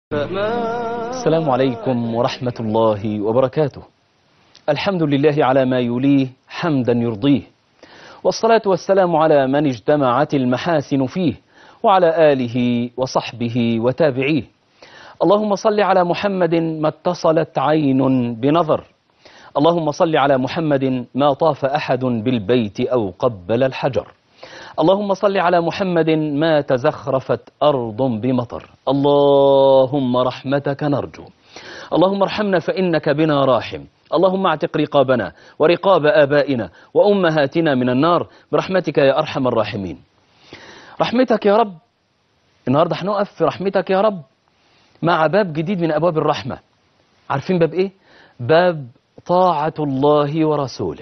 السلام عليكم ورحمة الله وبركاته الحمد لله على ما يليه حمدا يرضيه والصلاة والسلام على من اجتمعت المحاسن فيه وعلى آله وصحبه وتابعيه اللهم صل على محمد ما اتصلت عين بنظر اللهم صل على محمد ما طاف أحد بالبيت أو قبل الحجر اللهم صل على محمد ما تزخرفت أرض بمطر اللهم رحمتك نرجو اللهم ارحمنا فإنك بنا راحم اللهم اعتق رقابنا ورقاب آبائنا وأمهاتنا من النار برحمتك يا أرحم الراحمين رحمتك يا رب النهاردة هنقف في رحمتك يا رب مع باب جديد من أبواب الرحمة عارفين باب إيه؟ باب طاعة الله ورسوله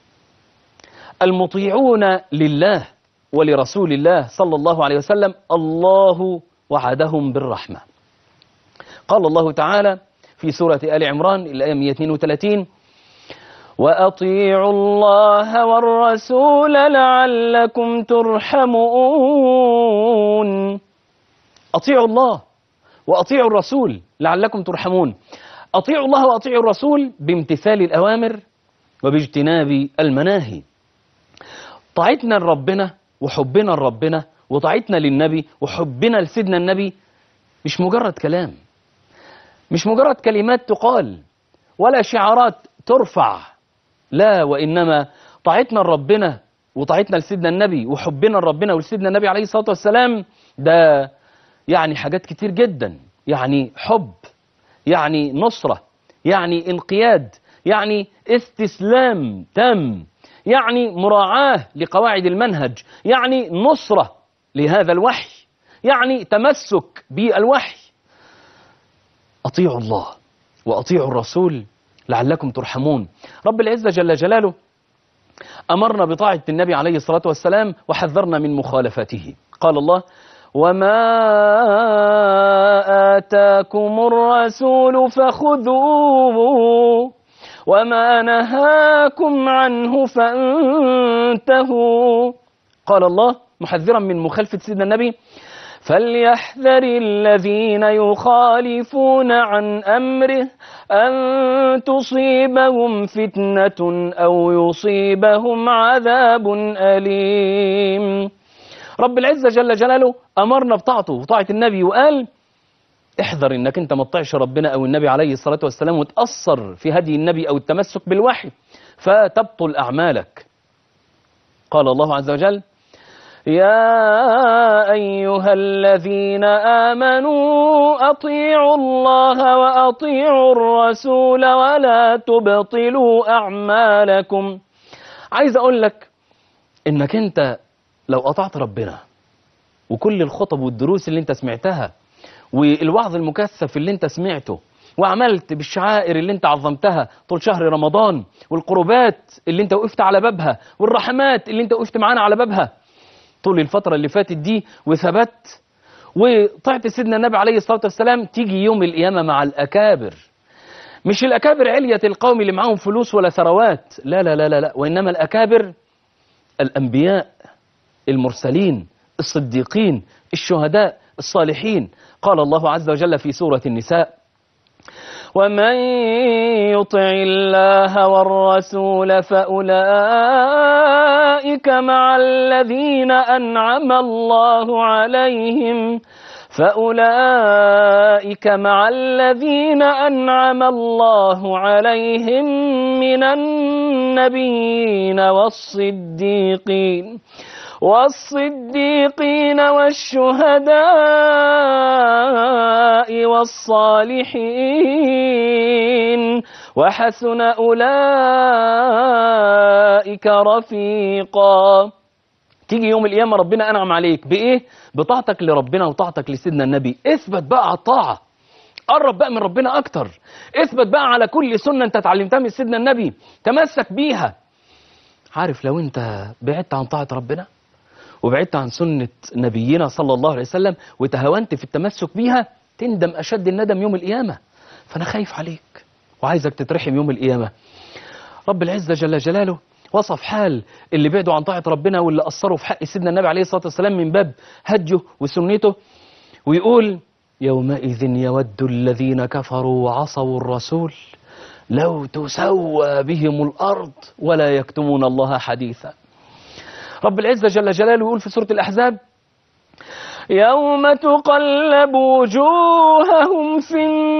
المطيعون لله ولرسول الله صلى الله عليه وسلم الله وعدهم بالرحمة قال الله تعالى في سورة آل عمران الآية 132 وأطيعوا الله والرسول لعلكم ترحمون أطيعوا الله وأطيعوا الرسول لعلكم ترحمون أطيعوا الله وأطيعوا الرسول بامتثال الأوامر وباجتناب المناهي طاعتنا لربنا وحبنا لربنا وطاعتنا للنبي وحبنا لسيدنا النبي مش مجرد كلام مش مجرد كلمات تقال ولا شعارات ترفع لا وإنما طاعتنا لربنا وطاعتنا لسيدنا النبي وحبنا لربنا ولسيدنا النبي عليه الصلاة والسلام ده يعني حاجات كتير جدا يعني حب يعني نصرة يعني انقياد يعني استسلام تام يعني مراعاة لقواعد المنهج يعني نصرة لهذا الوحي يعني تمسك بالوحي أطيعوا الله وأطيعوا الرسول لعلكم ترحمون رب العزة جل جلاله أمرنا بطاعة النبي عليه الصلاة والسلام وحذرنا من مخالفته قال الله وما آتاكم الرسول فخذوه وما نهاكم عنه فانتهوا قال الله محذرا من مخالفة سيدنا النبي فليحذر الذين يخالفون عن أمره أن تصيبهم فتنة أو يصيبهم عذاب أليم رب العزة جل جلاله أمرنا بطاعته وطاعة النبي وقال احذر انك انت ما تطيعش ربنا او النبي عليه الصلاة والسلام وتأثر في هدي النبي او التمسك بالوحي فتبطل اعمالك قال الله عز وجل يا ايها الذين امنوا اطيعوا الله واطيعوا الرسول ولا تبطلوا اعمالكم عايز اقول لك انك انت لو اطعت ربنا وكل الخطب والدروس اللي انت سمعتها والوعظ المكثف اللي انت سمعته وعملت بالشعائر اللي انت عظمتها طول شهر رمضان والقربات اللي انت وقفت على بابها والرحمات اللي انت وقفت معانا على بابها طول الفترة اللي فاتت دي وثبت وطعت سيدنا النبي عليه الصلاة والسلام تيجي يوم القيامة مع الأكابر مش الأكابر علية القوم اللي معاهم فلوس ولا ثروات لا لا لا لا, لا. وإنما الأكابر الأنبياء المرسلين الصديقين الشهداء الصالحين قال الله عز وجل في سورة النساء ومن يطع الله والرسول فأولئك مع الذين أنعم الله عليهم فأولئك مع الذين أنعم الله عليهم من النبيين والصديقين والصديقين والشهداء والصالحين وحسن أولئك رفيقا تيجي يوم القيامة ربنا أنعم عليك بإيه؟ بطاعتك لربنا وطاعتك لسيدنا النبي اثبت بقى على الطاعة قرب بقى من ربنا أكتر اثبت بقى على كل سنة أنت اتعلمتها من سيدنا النبي تمسك بيها عارف لو أنت بعدت عن طاعة ربنا وبعدت عن سنة نبينا صلى الله عليه وسلم وتهاونت في التمسك بيها تندم أشد الندم يوم القيامة فأنا خايف عليك وعايزك تترحم يوم القيامة رب العزة جل جلاله وصف حال اللي بعدوا عن طاعة ربنا واللي قصروا في حق سيدنا النبي عليه الصلاة والسلام من باب هديه وسنته ويقول يومئذ يود الذين كفروا وعصوا الرسول لو تسوى بهم الأرض ولا يكتمون الله حديثا رب العزة جل جلاله يقول في سورة الأحزاب يوم تقلب وجوههم في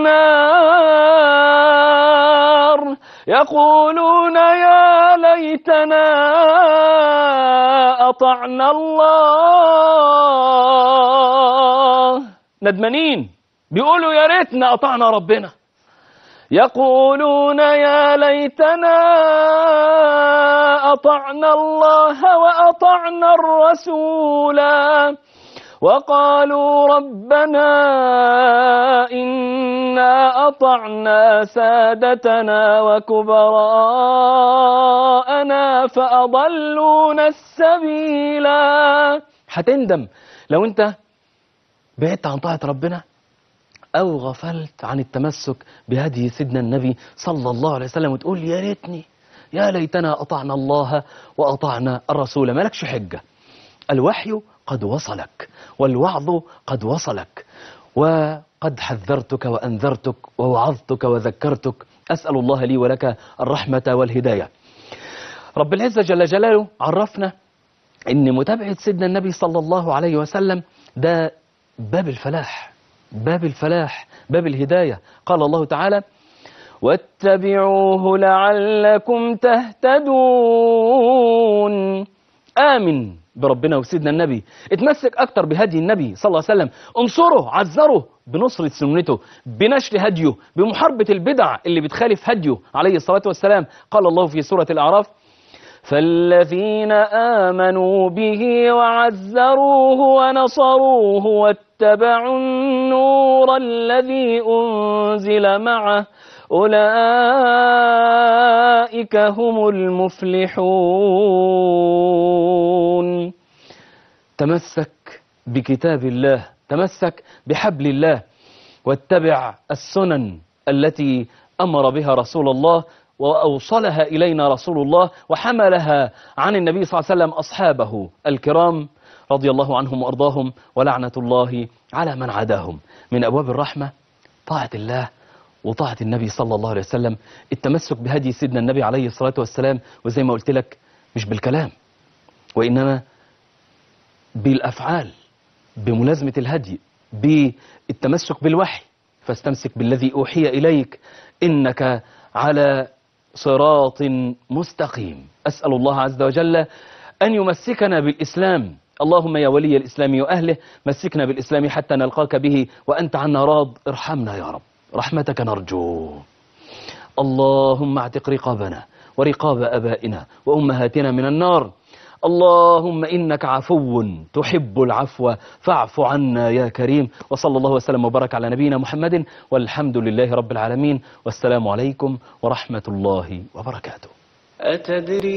النار يقولون يا ليتنا أطعنا الله ندمانين بيقولوا يا ريتنا أطعنا ربنا يقولون يا ليتنا أطعنا الله وأطعنا الرسولا وقالوا ربنا إنا أطعنا سادتنا وكبراءنا فأضلونا السبيلا هتندم لو انت بعدت عن طاعة ربنا أو غفلت عن التمسك بهدي سيدنا النبي صلى الله عليه وسلم وتقول يا ريتني يا ليتنا أطعنا الله وأطعنا الرسول مالكش حجة الوحي قد وصلك والوعظ قد وصلك وقد حذرتك وأنذرتك ووعظتك وذكرتك أسأل الله لي ولك الرحمة والهداية رب العزة جل جلاله عرفنا أن متابعة سيدنا النبي صلى الله عليه وسلم ده باب الفلاح باب الفلاح باب الهداية قال الله تعالى واتبعوه لعلكم تهتدون آمن بربنا وسيدنا النبي اتمسك أكتر بهدي النبي صلى الله عليه وسلم انصره عزره بنصرة سنته بنشر هديه بمحاربة البدع اللي بتخالف هديه عليه الصلاة والسلام قال الله في سورة الأعراف فالذين آمنوا به وعزروه ونصروه واتبعوا النور الذي أنزل معه أولئك هم المفلحون تمسك بكتاب الله تمسك بحبل الله واتبع السنن التي أمر بها رسول الله وأوصلها إلينا رسول الله وحملها عن النبي صلى الله عليه وسلم أصحابه الكرام رضي الله عنهم وأرضاهم ولعنة الله على من عداهم من أبواب الرحمة طاعة الله وطاعة النبي صلى الله عليه وسلم التمسك بهدي سيدنا النبي عليه الصلاة والسلام وزي ما قلت لك مش بالكلام وإنما بالأفعال بملازمة الهدي بالتمسك بالوحي فاستمسك بالذي أوحي إليك إنك على صراط مستقيم أسأل الله عز وجل أن يمسكنا بالإسلام اللهم يا ولي الإسلام وأهله مسكنا بالإسلام حتى نلقاك به وأنت عنا راض ارحمنا يا رب رحمتك نرجو اللهم اعتق رقابنا ورقاب أبائنا وأمهاتنا من النار اللهم إنك عفو تحب العفو فاعف عنا يا كريم وصلى الله وسلم وبارك على نبينا محمد والحمد لله رب العالمين والسلام عليكم ورحمة الله وبركاته أتدري